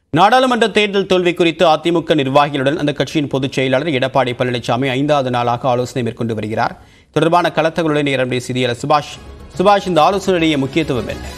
நாடாளுமன்ற தேர்தல் தோல்வி குறித்து அதிமுக நிர்வாகிகளுடன் அந்த கட்சியின் பொதுச் செயலாளர் எடப்பாடி பழனிசாமி ஐந்தாவது நாளாக ஆலோசனை மேற்கொண்டு வருகிறார் தொடர்பான கலத்தங்களுடன் நேரம் பேசிய சுபாஷ் சுபாஷ் இந்த ஆலோசனையுடைய முக்கியத்துவம் என்ன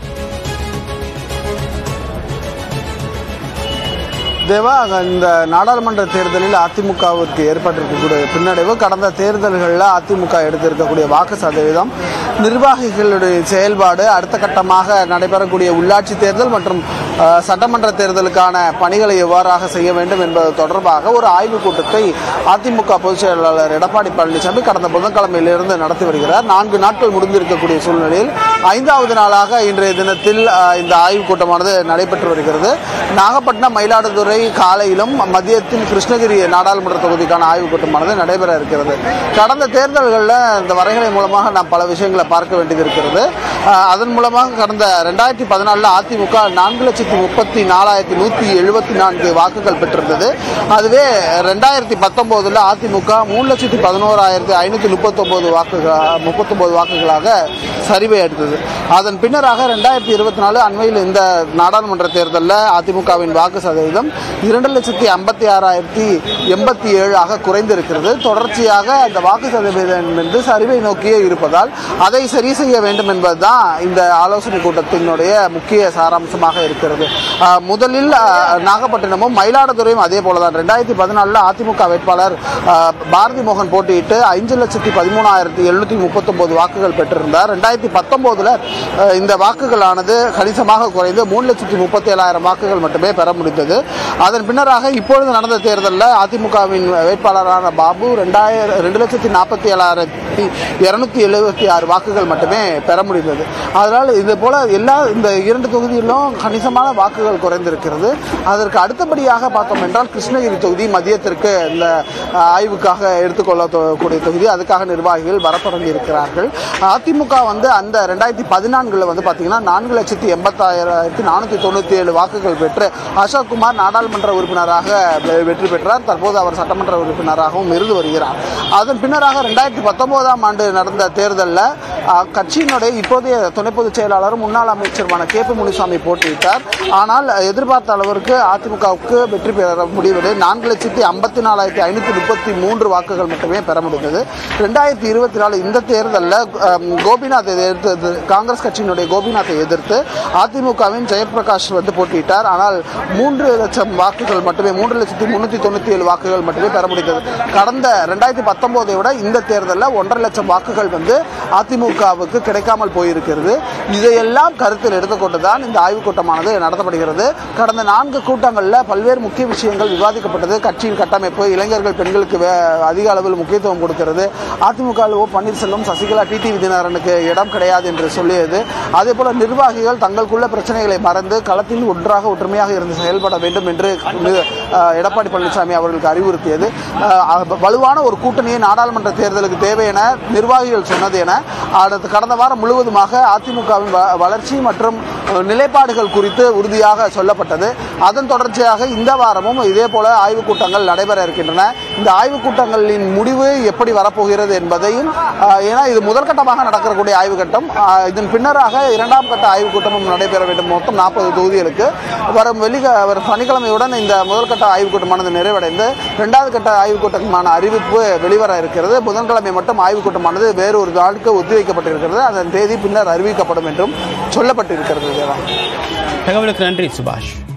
தேவா இந்த நாடாளுமன்ற தேர்தலில் அதிமுகவிற்கு ஏற்பட்டிருக்கக்கூடிய பின்னடைவு கடந்த தேர்தல்களில் அதிமுக எடுத்திருக்கக்கூடிய வாக்கு சதவீதம் நிர்வாகிகளுடைய செயல்பாடு அடுத்த கட்டமாக நடைபெறக்கூடிய உள்ளாட்சி தேர்தல் மற்றும் அஹ், சட்டமன்ற தேர்தலுக்கான பணிகளை எவ்வாறாக செய்ய வேண்டும் என்பது தொடர்பாக ஒரு ஆய்வுக் கூட்டத்தை அதிமுக பொதுச் செயலாளர் எடப்பாடி பழனிசாமி கடந்த புதன்கிழமையிலிருந்து நடத்தி வருகிறார் நான்கு நாட்கள் முடிந்திருக்கக்கூடிய சூழ்நிலையில் ஐந்தாவது நாளாக இன்றைய தினத்தில் அஹ், இந்த ஆய்வுக் கூட்டமானது நடைபெற்று வருகிறது நாகப்பட்டினம் மயிலாடுதுறை காலையிலும் மதியத்தில் கிருஷ்ணகிரி நாடாளுமன்ற தொகுதிக்கான ஆய்வுக் கூட்டமானது நடைபெற இருக்கிறது கடந்த தேர்தல்களில் இந்த வரைகலை மூலமாக நாம் பல விஷயங்களை பார்க்க வேண்டியது இருக்கிறது அஹ், அதன் மூலமாக கடந்த ரெண்டாயிரத்தி பதினாலில் அதிமுக நான்கு லட்சத்தி முப்பத்தி நாலாயிரத்தி நூற்றி எழுபத்தி நான்கு வாக்குகள் பெற்றிருந்தது அதுவே ரெண்டாயிரத்தி பத்தொம்போதில் அதிமுக மூணு லட்சத்தி பதினோராயிரத்தி ஐநூற்றி முப்பத்தொம்போது வாக்குகள் முப்பத்தொம்போது வாக்குகளாக சரிவை எடுத்தது அதன் பின்னராக ரெண்டாயிரத்தி இருபத்தி நாலு அண்மையில் இந்த நாடாளுமன்ற தேர்தலில் அதிமுகவின் வாக்கு சதவீதம் இரண்டு லட்சத்தி ஐம்பத்தி ஆறாயிரத்தி எண்பத்தி ஏழாக குறைந்திருக்கிறது தொடர்ச்சியாக அந்த வாக்கு சதவீதம் என்பது சரிவை நோக்கியே இருப்பதால் அதை சரி செய்ய வேண்டும் என்பதுதான் இந்த ஆலோசனை கூட்டத்தினுடைய முக்கிய சாராம்சமாக இருக்கிறது ஆஹ் முதலில் ஆஹ், நாகப்பட்டினமும் மயிலாடுதுறையும் அதே போலதான் ரெண்டாயிரத்தி பதினாலில் அதிமுக வேட்பாளர் ஆஹ், பாரதி மோகன் போட்டியிட்டு ஐந்து லட்சத்தி பதிமூணாயிரத்தி எழுநூத்தி முப்பத்தொன்பது வாக்குகள் பெற்றிருந்தார் ரெண்டாயிரத்தி பத்தொன்பதுல இந்த வாக்குகளானது கணிசமாக குறைந்து மூணு லட்சத்தி முப்பத்தி ஏழாயிரம் வாக்குகள் மட்டுமே பெற முடிந்தது அதன் பின்னராக இப்பொழுது நடந்த தேர்தலில் அதிமுகவின் வேட்பாளரான பாபு ரெண்டாயிரம் ரெண்டு லட்சத்தி நாற்பத்தி ஏழாயிரத்தி இருநூத்தி எழுபத்தி ஆறு வாக்குகள் மட்டுமே பெற முடிந்தது அதனால் இது போல எல்லா இந்த இரண்டு தொகுதியிலும் கணிசமான வாக்குகள் குறைந்திருக்கிறது அதற்கு அடுத்தபடியாக பார்த்தோம் என்றால் கிருஷ்ணகிரி தொகுதி மதியத்திற்கு இந்த அஹ், ஆய்வுக்காக எடுத்துக்கொள்ளக்கூடிய தொகுதி அதுக்காக நிர்வாகிகள் வர தொடங்கி இருக்கிறார்கள் அதிமுக வந்து அந்த ரெண்டாயிரத்தி பதினான்குல வந்து பார்த்தீங்கன்னா நான்கு லட்சத்தி எண்பத்தாயிரத்தி நானூற்றி தொண்ணூற்றி ஏழு வாக்குகள் பெற்று அசோக் குமார் நாடாளுமன்ற உறுப்பினராக வெ- வெற்றி பெற்றார் தற்போது அவர் சட்டமன்ற உறுப்பினராகவும் இருந்து வருகிறார் அதன் பின்னராக ரெண்டாயிரத்தி பத்தொன்பதாம் ஆண்டு நடந்த தேர்தலில் கட்சியினுடைய இப்போதைய துணை பொதுச் செயலாளரும் முன்னாள் அமைச்சருமான கே பி முனுசாமி போட்டியிட்டார் ஆனால் எதிர்பார்த்த அளவிற்கு அதிமுகவுக்கு வெற்றி பெற முடியவில்லை நான்கு லட்சத்தி ஐம்பத்தி நாலாயிரத்தி ஐநூற்றி முப்பத்தி மூன்று வாக்குகள் மட்டுமே பெற முடிந்தது ரெண்டாயிரத்தி இருபத்தி நாலு இந்த தேர்தலில் கோபிநாத்தை எதிர்த்து காங்கிரஸ் கட்சியினுடைய கோபிநாத்தை எதிர்த்து அதிமுகவின் ஜெயபிரகாஷ் வந்து போட்டியிட்டார் ஆனால் மூன்று லட்சம் வாக்குகள் மட்டுமே மூன்று லட்சத்தி முன்னூற்றி தொண்ணூற்றி ஏழு வாக்குகள் மட்டுமே பெற முடிந்தது கடந்த ரெண்டாயிரத்தி பத்தொம்போதை விட இந்த தேர்தலில் ஒன்றரை லட்சம் வாக்குகள் வந்து அதிமுகவுக்கு கிடைக்காமல் போயிருக்கிறது இதையெல்லாம் கருத்தில் எடுத்துக்கொண்டு தான் இந்த ஆய்வுக் கூட்டமானது நடத்தப்படுகிறது கடந்த நான்கு கூட்டங்களில் பல்வேறு முக்கிய விஷயங்கள் விவாதிக்கப்பட்டது கட்சியின் கட்டமைப்பு இளைஞர்கள் பெண்களுக்கு வே- அதிக அளவில் முக்கியத்துவம் கொடுக்கிறது அதிமுக ஓ பன்னீர்செல்வம் சசிகலா டிடிவி தினகரனுக்கு இடம் கிடையாது என்று சொல்லியது அதே போல நிர்வாகிகள் தங்களுக்குள்ள பிரச்சனைகளை மறந்து களத்தில் ஒன்றாக ஒற்றுமையாக இருந்து செயல்பட வேண்டும் என்று நி- அஹ், எடப்பாடி பழனிசாமி அவர்களுக்கு அறிவுறுத்தியது அஹ், வலுவான ஒரு கூட்டணியை நாடாளுமன்ற தேர்தலுக்கு தேவை என நிர்வாகிகள் சொன்னது என அடுத்த கடந்த வாரம் முழுவதுமாக அதிமுகவின் வ- வளர்ச்சி மற்றும் அஹ், நிலைப்பாடுகள் குறித்து உறுதியாக சொல்லப்பட்டது அதன் தொடர்ச்சியாக இந்த வாரமும் இதே போல ஆய்வுக் கூட்டங்கள் நடைபெற இருக்கின்றன இந்த ஆய்வுக் கூட்டங்களின் முடிவு எப்படி வரப்போகிறது என்பதையும் அஹ், ஏன்னா இது முதற்கட்டமாக நடக்கக்கூடிய ஆய்வுக் கட்டம் அஹ், இதன் பின்னராக இரண்டாம் கட்ட ஆய்வுக் கூட்டமும் நடைபெற வேண்டும் மொத்தம் நாற்பது தொகுதிகளுக்கு வரும் வெள்ளி வரும் சனிக்கிழமையுடன் இந்த முதற்கட்ட ஆய்வுக் கூட்டமானது நிறைவடைந்து இரண்டாவது கட்ட ஆய்வுக் கூட்டமான அறிவிப்பு வெளிவர இருக்கிறது புதன்கிழமை மட்டும் ஆய்வுக் கூட்டமானது வேறு ஒரு நாளுக்கு ஒத்திவைக்கப்பட்டிருக்கிறது அதன் தேதி பின்னர் அறிவிக்கப்படும் என்றும் சொல்லப்பட்டிருக்கிறது தேவா தகவலுக்கு நன்றி சுபாஷ்